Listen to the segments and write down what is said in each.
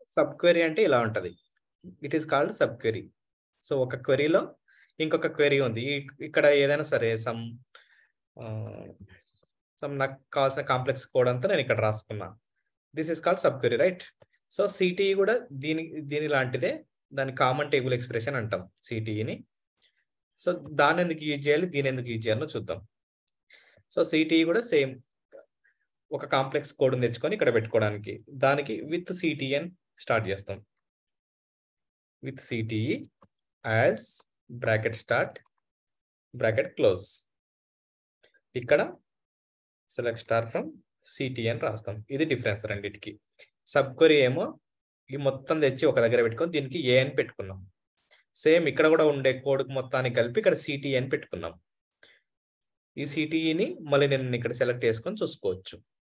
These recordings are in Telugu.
సబ్ క్వెరీ అంటే ఇలా ఉంటది it is called sub query so ఒక క్వెరీలో ఇంకొక క్వెరీ ఉంది ఈ- ఇక్కడ ఏదైనా సరే సమ్ సమ్ నాకు కావాల్సిన కాంప్లెక్స్ కోడ్ అంతా నేను ఇక్కడ రాసుకున్నా this is called sub query right so CTE కూడా దీని దీని లాంటిదే దాని కామన్ టేబుల్ ఎక్స్ప్రెషన్ అంటాం సిటీఈని సో దాన్ని ఎందుకు యూజ్ చేయాలి దీని ఎందుకు యూజ్ చేయాలో చూద్దాం సో సిటీఈ కూడా సేమ్ ఒక కాంప్లెక్స్ కోడ్ తెచ్చుకొని ఇక్కడ పెట్టుకోవడానికి దానికి విత్ సిటీఈ అని స్టార్ట్ చేస్తాం with CTE as bracket start bracket close ఇక్కడ సెలెక్ట్ స్టార్ ఫ్రమ్ సిటీ అని రాస్తాం ఇది డిఫరెన్స్ రెండింటికి సబ్ క్వరీ ఏమో ఈ మొత్తం తెచ్చి ఒక దగ్గర పెట్టుకొని దీనికి ఏ అని పెట్టుకున్నాం సేమ్ ఇక్కడ కూడా ఉండే కోడ్ మొత్తానికి కలిపి ఇక్కడ సిటీ అని పెట్టుకున్నాం ఈ సిటీని మళ్ళీ నేను ఇక్కడ సెలెక్ట్ చేసుకొని చూసుకోవచ్చు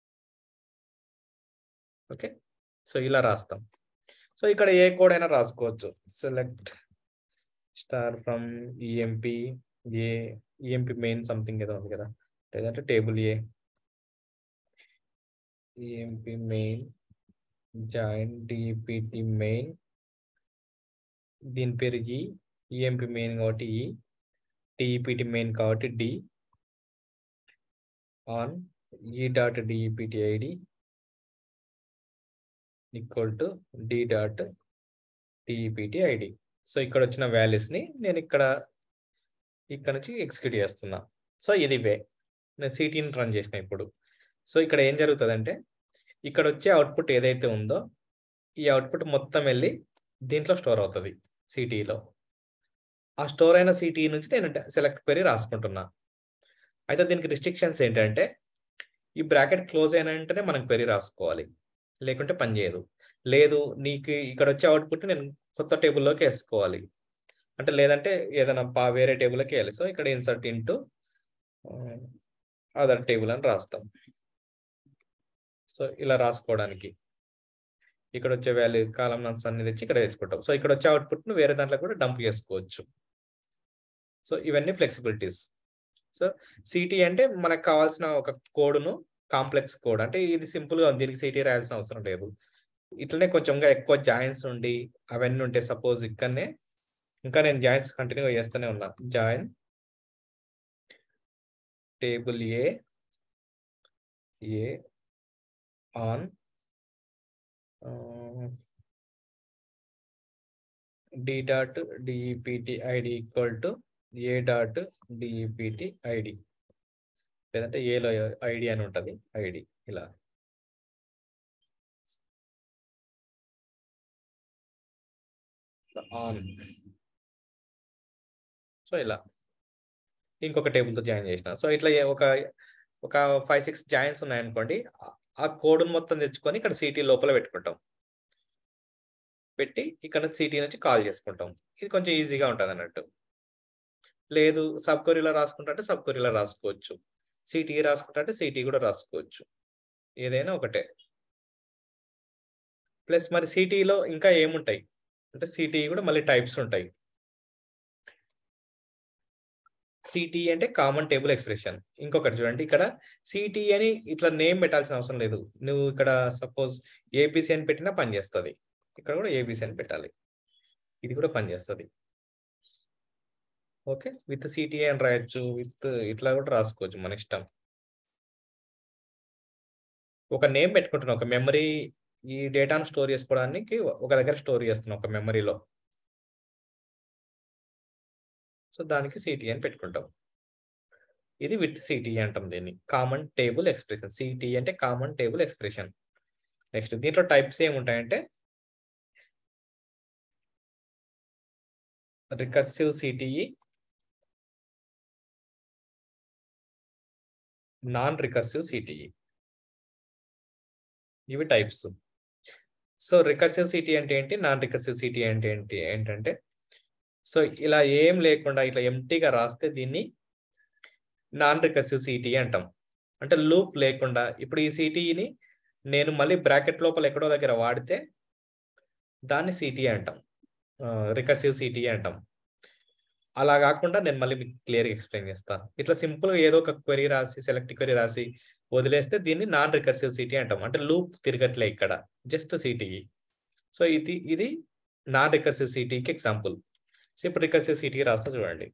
ఓకే సో ఇలా రాస్తాం సో ఇక్కడ ఏ కోడ్ అయినా రాసుకోవచ్చు select star from EMP A EMP main something ఏదో ఉంది కదా లేదంటే table A EMP main join DPT main దీని పేరు ఈ ఈఎంపి మెయిన్ కాబట్టి ఈ డిపిటి మెయిన్ కాబట్టి D on E dot DPT ID equal to D dot DPT ID so ఇక్కడ వచ్చిన values ని నేను ఇక్కడ ఇక్కడ నుంచి ఎగ్జిక్యూట్ చేస్తున్నా సో ఇది వే నేను సిటీని రన్ చేసిన ఇప్పుడు సో ఇక్కడ ఏం జరుగుతుందంటే ఇక్కడ వచ్చే అవుట్పుట్ ఏదైతే ఉందో ఈ అవుట్పుట్ మొత్తం వెళ్ళి దీంట్లో స్టోర్ అవుతుంది సిటీలో ఆ స్టోర్ అయిన సిటీ నుంచి నేను సెలెక్ట్ క్వెరీ రాసుకుంటున్నా అయితే దీనికి రిస్ట్రిక్షన్స్ ఏంటంటే ఈ బ్రాకెట్ క్లోజ్ అయిన వెంటనే మనం క్వెరీ రాసుకోవాలి లేకుంటే పని చేయదు లేదు నీకు ఇక్కడ వచ్చే అవుట్పుట్ నేను కొత్త టేబుల్లోకి వేసుకోవాలి అంటే లేదంటే ఏదైనా పా వేరే టేబుల్కి వెళ్ళాలి సో ఇక్కడ ఇన్సర్ట్ ఇంటూ అదర్ టేబుల్ అని రాస్తాం సో ఇలా రాసుకోవడానికి ఇక్కడ వచ్చే వాల్యూ కాలం నన్స్ అన్ని తెచ్చి ఇక్కడ తెచ్చుకుంటాం సో ఇక్కడ వచ్చే అవుట్పుట్ ను వేరే దాంట్లో కూడా డంప్ చేసుకోవచ్చు సో ఇవన్నీ ఫ్లెక్సిబిలిటీస్ సో సిటీ అంటే మనకు కావాల్సిన ఒక కోడ్ను కాంప్లెక్స్ కోడ్ అంటే ఇది సింపుల్ గా ఉంది. దీనికి సిటీ రాయాల్సిన అవసరం లేదు ఇట్లనే కొంచెంగా ఎక్కువ జాయిన్స్ ఉండి అవన్నీ ఉంటే సపోజ్ ఇక్కడనే ఇంకా నేను జాయిన్స్ కంటిన్యూ చేస్తూనే ఉన్నా join table A A on D dot DEPT ID equal to A dot DEPT ID లేదంటే ఏలో ఐడి అని ఉంటుంది ఐడి ఇలా ఆన్ సో ఇలా ఇంకొక టేబుల్తో జాయిన్ చేసిన సో ఇట్లా ఏ- ఒక ఒక ఫైవ్ సిక్స్ జాయిన్స్ ఉన్నాయనుకోండి ఆ- ఆ కోడ్ మొత్తం తెచ్చుకొని ఇక్కడ సిటీ లోపల పెట్టుకుంటాం పెట్టి ఇక్కడ సిటీ నుంచి కాల్ చేసుకుంటాం ఇది కొంచెం ఈజీగా ఉంటుంది అన్నట్టు లేదు సబ్ కొరీలో రాసుకుంటే సబ్ కొరీలో రాసుకోవచ్చు సిటీ రాసుకుంటే సిటీ కూడా రాసుకోవచ్చు ఏదైనా ఒకటే ప్లస్ మరి సిటీలో ఇంకా ఏముంటాయి అంటే సిటీ కూడా మళ్ళీ టైప్స్ ఉంటాయి సిటీ అంటే కామన్ టేబుల్ ఎక్స్ప్రెషన్ ఇంకొకటి చూడండి ఇక్కడ సిటీ అని ఇట్లా నేమ్ పెట్టాల్సిన అవసరం లేదు నువ్వు ఇక్కడ సపోజ్ ఏబిసి అని పెట్టినా పనిచేస్తుంది ఇక్కడ కూడా ఏబిసి అని పెట్టాలి ఇది కూడా పనిచేస్తుంది ఓకే విత్ సిటీఏ అని రాయొచ్చు విత్ ఇట్లా కూడా రాసుకోవచ్చు మన ఇష్టం ఒక నేమ్ పెట్టుకుంటున్నాం ఒక మెమరీ ఈ డేటాను స్టోర్ చేసుకోవడానికి ఒక దగ్గర స్టోర్ చేస్తున్నాం ఒక మెమరీలో సో దానికి సిటీ అని పెట్టుకుంటాం ఇది విత్ సిటీ అంటాం దీన్ని కామన్ టేబుల్ ఎక్స్ప్రెషన్ సిటీ అంటే కామన్ టేబుల్ ఎక్స్ప్రెషన్ నెక్స్ట్ దీంట్లో టైప్స్ ఏముంటాయంటే recursive CTE non recursive CTE ఇవి టైప్స్ సో రికర్సివ్ సిటీ అంటే ఏంటి నాన్ రికర్సివ్ సిటీ అంటే ఏంటి ఏంటంటే సో ఇలా ఏం లేకుండా ఇట్లా ఎంటీగా రాస్తే దీన్ని నాన్ రికర్సివ్ సిటీ అంటాం అంటే లూప్ లేకుండా ఇప్పుడు ఈ సిటీని నేను మళ్ళీ బ్రాకెట్ లోపల ఎక్కడో దగ్గర వాడితే దాన్ని సిటీ అంటాం రికర్సివ్ సిటీ అంటాం అలా కాకుండా నేను మళ్ళీ మీకు క్లియర్గా ఎక్స్ప్లెయిన్ చేస్తాను ఇట్లా సింపుల్గా ఏదో ఒక క్వరీ రాసి సెలెక్ట్ క్వరీ రాసి వదిలేస్తే దీన్ని నాన్ రికర్సివ్ సిటీ అంటాం అంటే లూప్ తిరగట్లే ఇక్కడ జస్ట్ సిటీ సో ఇది ఇది నాన్ రికర్సివ్ సిటీకి ఎగ్జాంపుల్ సో ఇప్పుడు రికర్సివ్ సిటీ రాస్తా చూడండి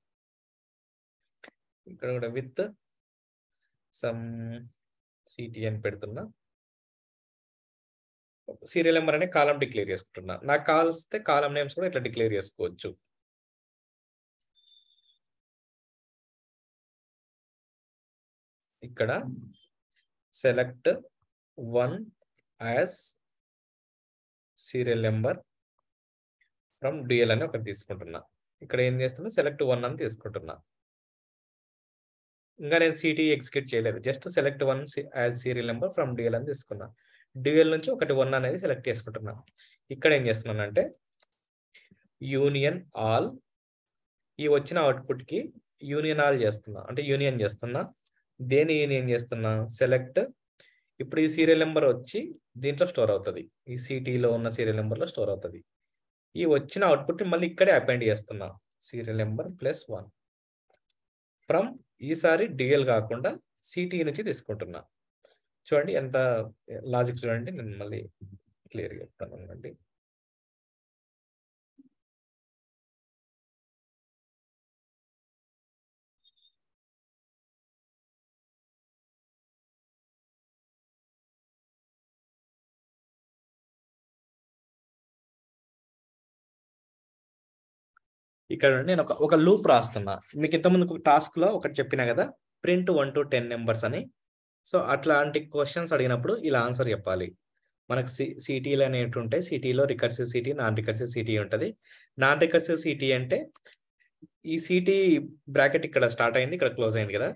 ఇక్కడ కూడా విత్ సమ్ సిటీ అని పెడుతున్నా సీరియల్ నెంబర్ అనే కాలం డిక్లేర్ చేసుకుంటున్నా నాకు కావాల్స్తే కాలం నేమ్స్ కూడా ఇట్లా డిక్లేర్ చేసుకోవచ్చు ఇక్కడ select one as serial number from DL అని ఒకటి తీసుకుంటున్నా ఇక్కడ ఏం చేస్తున్నా సెలెక్ట్ వన్ అని తీసుకుంటున్నా ఇంకా నేను సిటీ ఎగ్జిక్యూట్ చేయలేదు just select one as serial number from DL అని తీసుకున్నా డిఎల్ నుంచి ఒకటి వన్ అనేది సెలెక్ట్ చేసుకుంటున్నా ఇక్కడ ఏం చేస్తున్నానంటే యూనియన్ ఆల్ ఈ వచ్చిన అవుట్పుట్ కి యూనియన్ ఆల్ చేస్తున్నా అంటే యూనియన్ చేస్తున్నా దేని యూనియన్ చేస్తున్నా సెలెక్ట్ ఇప్పుడు ఈ సీరియల్ నెంబర్ వచ్చి దీంట్లో స్టోర్ అవుతుంది ఈ సిటీలో ఉన్న సీరియల్ నెంబర్లో స్టోర్ అవుతుంది ఈ వచ్చిన అవుట్పుట్ మళ్ళీ ఇక్కడే అపెండ్ చేస్తున్నా serial number plus one from ఈసారి డిఎల్ కాకుండా సిటీ నుంచి తీసుకుంటున్నా చూడండి ఎంత లాజిక్ చూడండి నేను మళ్ళీ క్లియర్గా చెప్తాను అండి ఇక్కడ నేను ఒక ఒక లూప్ రాస్తున్నా మీకు ఇంతకుముందు టాస్క్ లో ఒకటి చెప్పిన కదా print one to ten numbers అని సో అట్లాంటి క్వశ్చన్స్ అడిగినప్పుడు ఇలా ఆన్సర్ చెప్పాలి మనకు సి సిటీలు అనేవి ఉంటాయి సిటీలో recursive CTE non recursive CTE ఉంటుంది నాన్ రికర్సివ్ సిటీ అంటే ఈ సిటీ బ్రాకెట్ ఇక్కడ స్టార్ట్ అయింది ఇక్కడ క్లోజ్ అయింది కదా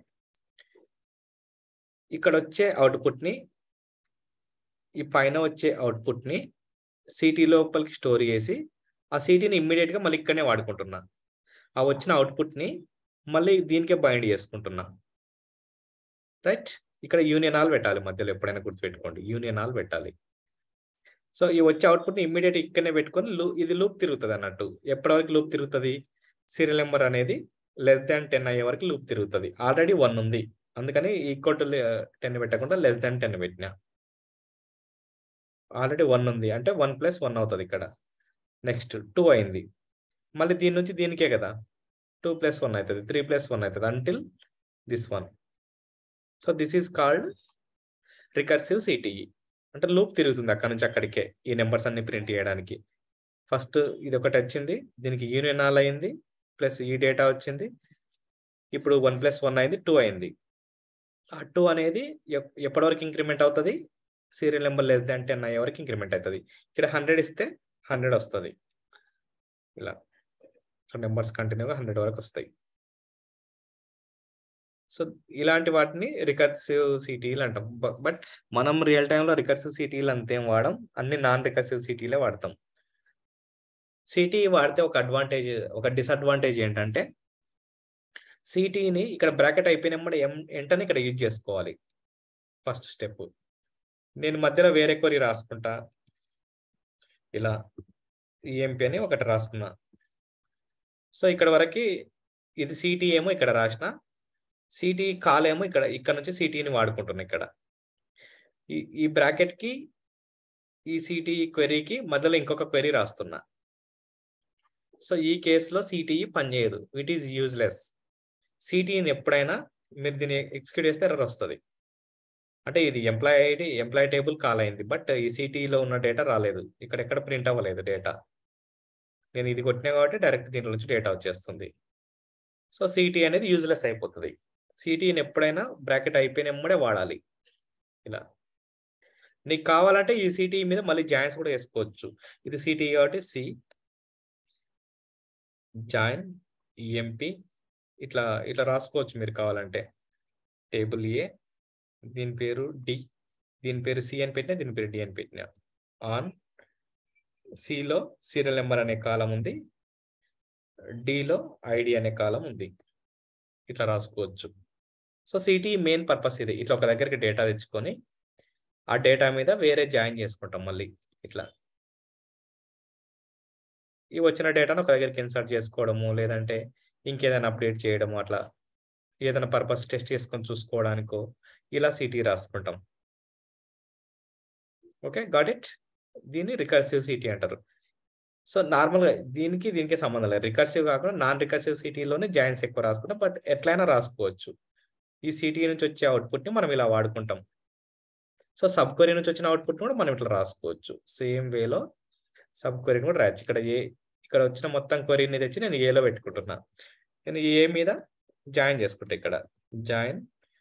ఇక్కడ వచ్చే అవుట్పుట్ ని ఈ పైన వచ్చే అవుట్పుట్ ని సిటీ లోపలికి స్టోర్ చేసి ఆ సిటీని ఇమ్మీడియట్ గా మళ్ళీ ఇక్కడనే వాడుకుంటున్నా ఆ వచ్చిన అవుట్పుట్ ని మళ్ళీ దీనికే బైండ్ చేసుకుంటున్నా రైట్ ఇక్కడ యూనియన్ ఆల్ పెట్టాలి మధ్యలో ఎప్పుడైనా గుర్తుపెట్టుకోండి యూనియన్ ఆల్ పెట్టాలి సో ఈ వచ్చే అవుట్పుట్ ని ఇమ్మీడియట్ ఇక్కడనే పెట్టుకొని లూ ఇది లూప్ తిరుగుతుంది అన్నట్టు ఎప్పటి వరకు లూప్ తిరుగుతుంది సీరియల్ నెంబర్ అనేది లెస్ దాన్ టెన్ అయ్యే వరకు లూప్ తిరుగుతుంది ఆల్రెడీ వన్ ఉంది అందుకని ఈక్వల్ టు టెన్ పెట్టకుండా లెస్ దాన్ టెన్ పెట్టినా ఆల్రెడీ వన్ ఉంది అంటే వన్ ప్లస్ వన్ అవుతుంది ఇక్కడ నెక్స్ట్ టూ అయింది మళ్ళీ దీని నుంచి దీనికే కదా టూ ప్లస్ వన్ అవుతుంది త్రీ ప్లస్ వన్ అవుతుంది until this one so this is called recursive CTE అంటే లూప్ తిరుగుతుంది అక్కడ నుంచి అక్కడికే ఈ నెంబర్స్ అన్ని ప్రింట్ చేయడానికి ఫస్ట్ ఇది ఒకటి వచ్చింది దీనికి యూనియన్ ఆల్ అయింది ప్లస్ ఈ డేటా వచ్చింది ఇప్పుడు వన్ ప్లస్ వన్ అయింది టూ అయింది ఆ టూ అనేది ఎప్పటి వరకు ఇంక్రిమెంట్ అవుతుంది serial number less than ten అయ్యే వరకు ఇంక్రిమెంట్ అవుతుంది ఇక్కడ హండ్రెడ్ ఇస్తే హండ్రెడ్ వస్తుంది ఇలా నెంబర్స్ కంటిన్యూగా హండ్రెడ్ వరకు వస్తాయి సో ఇలాంటి వాటిని రికర్సివ్ సిటీలు అంటాం బట్ మనం రియల్ టైంలో రికర్సివ్ సిటీలు అంతేం వాడడం అన్ని నాన్ రికర్సివ్ సిటీలే వాడతాం సిటీ వాడితే ఒక అడ్వాంటేజ్ ఒక డిసడ్వాంటేజ్ ఏంటంటే సిటీని ఇక్కడ బ్రాకెట్ అయిపోయినప్పుడు ఎం ఎంటని ఇక్కడ యూజ్ చేసుకోవాలి ఫస్ట్ స్టెప్ నేను మధ్యలో వేరే కొరి రాసుకుంటా ఇలా ఈఎంపీ అని ఒకటి రాసుకున్నా సో ఇక్కడ వరకు ఇది సిటీ ఏమో ఇక్కడ రాసిన సిటీ కాల్ ఏమో ఇక్కడ ఇక్కడ నుంచి సిటీని వాడుకుంటున్నా ఇక్కడ ఈ ఈ బ్రాకెట్ కి ఈ సిటీ క్వెరీకి మధ్యలో ఇంకొక క్వెరీ రాస్తున్నా సో ఈ కేసులో సిటీఈ పనిచేయదు ఇట్ ఈస్ యూజ్లెస్ సిటీని ఎప్పుడైనా మీరు దీన్ని ఎక్స్క్యూట్ చేస్తే ఎర్రర్ వస్తుంది అంటే ఇది employee ID employee table call అయింది బట్ ఈ సిటీలో ఉన్న డేటా రాలేదు ఇక్కడ ఎక్కడ ప్రింట్ అవ్వలేదు డేటా నేను ఇది కొట్టినా కాబట్టి డైరెక్ట్ దీంట్లో నుంచి డేటా వచ్చేస్తుంది సో సిటీ అనేది యూజ్లెస్ అయిపోతుంది సిటీని ఎప్పుడైనా బ్రాకెట్ అయిపోయినప్పుడే వాడాలి ఇలా నీకు కావాలంటే ఈ సిటీ మీద మళ్ళీ జాయిన్స్ కూడా వేసుకోవచ్చు ఇది సిటీ కాబట్టి సి జాయిన్ ఈఎంపి ఇట్లా ఇట్లా రాసుకోవచ్చు మీరు కావాలంటే టేబుల్ ఏ దీని పేరు డి దీని పేరు సి అని పెట్టినా దీని పేరు డి అని పెట్టినా ఆన్ సిలో సీరియల్ నెంబర్ అనే కాలం ఉంది డిలో ఐడి అనే కాలం ఉంది ఇట్లా రాసుకోవచ్చు సో సిటీ మెయిన్ పర్పస్ ఇది ఇట్లా ఒక దగ్గరికి డేటా తెచ్చుకొని ఆ డేటా మీద వేరే జాయిన్ చేసుకుంటాం మళ్ళీ ఇట్లా ఈ వచ్చిన డేటాను ఒక దగ్గరికి ఇన్సర్ట్ చేసుకోవడము లేదంటే ఇంకేదైనా అప్డేట్ చేయడము అట్లా ఏదైనా పర్పస్ టెస్ట్ చేసుకొని చూసుకోవడానికో ఇలా సిటీ రాసుకుంటాం ఓకే గాట్ ఇట్ దీన్ని రికర్సివ్ సిటీ అంటారు సో నార్మల్గా దీనికి దీనికి సంబంధం లేదు రికర్సివ్ కాకుండా నాన్ రికర్సివ్ సిటీలోనే జాయిన్స్ ఎక్కువ రాసుకుంటాం బట్ ఎట్లయినా రాసుకోవచ్చు ఈ సిటీ నుంచి వచ్చే అవుట్పుట్ ని మనం ఇలా వాడుకుంటాం సో సబ్ క్వరీ నుంచి వచ్చిన అవుట్పుట్ కూడా మనం ఇట్లా రాసుకోవచ్చు సేమ్ వేలో సబ్ క్వరీని కూడా రాయొచ్చు ఇక్కడ ఏ ఇక్కడ వచ్చిన మొత్తం క్వరీని తెచ్చి నేను ఏలో పెట్టుకుంటున్నా నేను ఏ మీద జాయిన్ చేసుకుంటా ఇక్కడ జాయిన్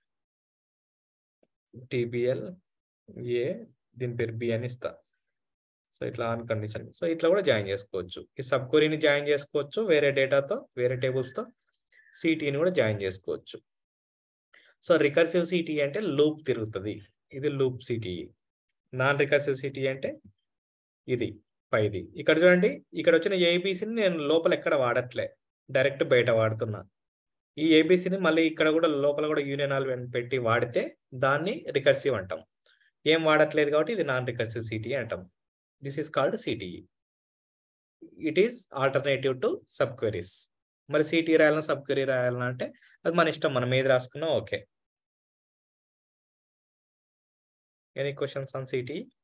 టీబీఎల్ ఏ దీని పేరు బి అని ఇస్తా సో ఇట్లా ఆన్ కండిషన్ సో ఇట్లా కూడా జాయిన్ చేసుకోవచ్చు ఈ సబ్ క్వరీని జాయిన్ చేసుకోవచ్చు వేరే డేటాతో వేరే టేబుల్స్తో సిటీని కూడా జాయిన్ చేసుకోవచ్చు సో రికర్సివ్ సిటీ అంటే లూప్ తిరుగుతుంది ఇది loop CTE non recursive CTE అంటే ఇది పైది ఇక్కడ చూడండి ఇక్కడ వచ్చిన ఏబీసీని నేను లోపల ఎక్కడ వాడట్లే డైరెక్ట్ బయట వాడుతున్నా ఈ ఏబీసీని మళ్ళీ ఇక్కడ కూడా లోపల కూడా యూనియన్ ఆల్ పెట్టి వాడితే దాన్ని రికర్సివ్ అంటాం ఏం వాడట్లేదు కాబట్టి ఇది నాన్ రికర్సివ్ సిటీ అంటాం this is called CTE it is alternative to sub queries మరి సిటీ రాయాలన్నా సబ్ క్వెరీ రాయాలన్నా అంటే అది మన ఇష్టం మనం ఏది రాసుకున్నా okay any questions on city